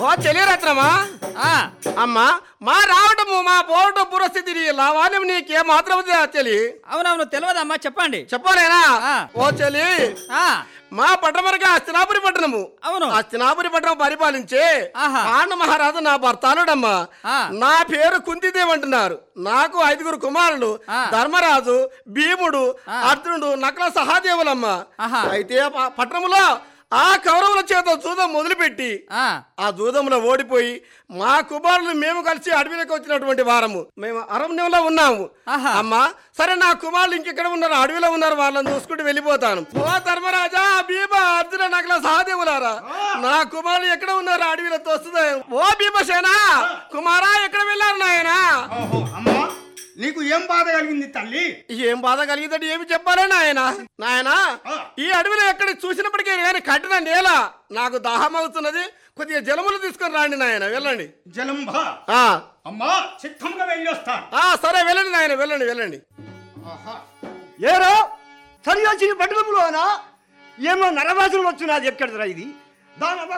ఓ చెలిరత్నమా ఆ, అమ్మా మా రావటము మా పోవటం పురస్థితి లావాణ్యం నీకే మాత్రం చెలి అవునవును తెలియదమ్మా చెప్పండి చెప్పలేనా ఆ. ఓ చెలి ఆ, మా పట్టణమరగా అస్తినాపురి పట్టణము అవును అస్తినాపురి పట్టణం పరిపాలించే ఆహా. పాండు మహారాజు నా భర్త అల్లుడమ్మా ఆ. నా పేరు కుంతిదేవి అంటున్నారు నాకు ఐదుగురు కుమారులు ఆ. ధర్మరాజు భీముడు ఆ. అర్జునుడు నకల సహాదేవులమ్మ ఆహా. అయితే ఆ ప- పట్టణంలో ఆ కౌరవుల చేత జూదం మొదలుపెట్టి ఆ, ఆ జూదంలో ఓడిపోయి మా కుమారులు మేము కలిసి అడవిలోకి వచ్చినటువంటి వారము మేము అరణ్యంలో ఉన్నాము ఆహా. అమ్మా సరే నా కుమారులు ఇంకెక్కడ ఉన్నారు అడవిలో ఉన్నారు వాళ్ళని చూసుకుంటూ వెళ్ళిపోతాను ఓ ధర్మరాజా భీమ అర్జున నకల సహదేవులారా నా కుమారులు ఎక్కడ ఉన్నారు అడవిలో తోస్తుంది ఓ భీమసేనా కుమారా ఎక్కడ వెళ్ళారు నాయనా ఓహో అమ్మా నీకు ఏం బాధ కలిగింది తల్లి ఏం బాధ కలిగిందంటే ఏమి చెప్పాలే నాయన నాయన ఆ. ఈ అడవిలో ఎక్కడ చూసినప్పటికీ కానీ కట్టిన నేల నాకు దాహం అవుతున్నది కొద్దిగా జలములు తీసుకొని రాండి నాయన వెళ్ళండి జలంబ ఆ అమ్మా చిత్తంగా వెళ్ళొస్తాను ఆ సరే వెళ్ళండి నాయన వెళ్ళండి వెళ్ళండి ఆహా. ఏరో సరిగా పట్టణంలోనా ఏమో నరవాసులు వచ్చినది ఎక్కడరా ఇది దాని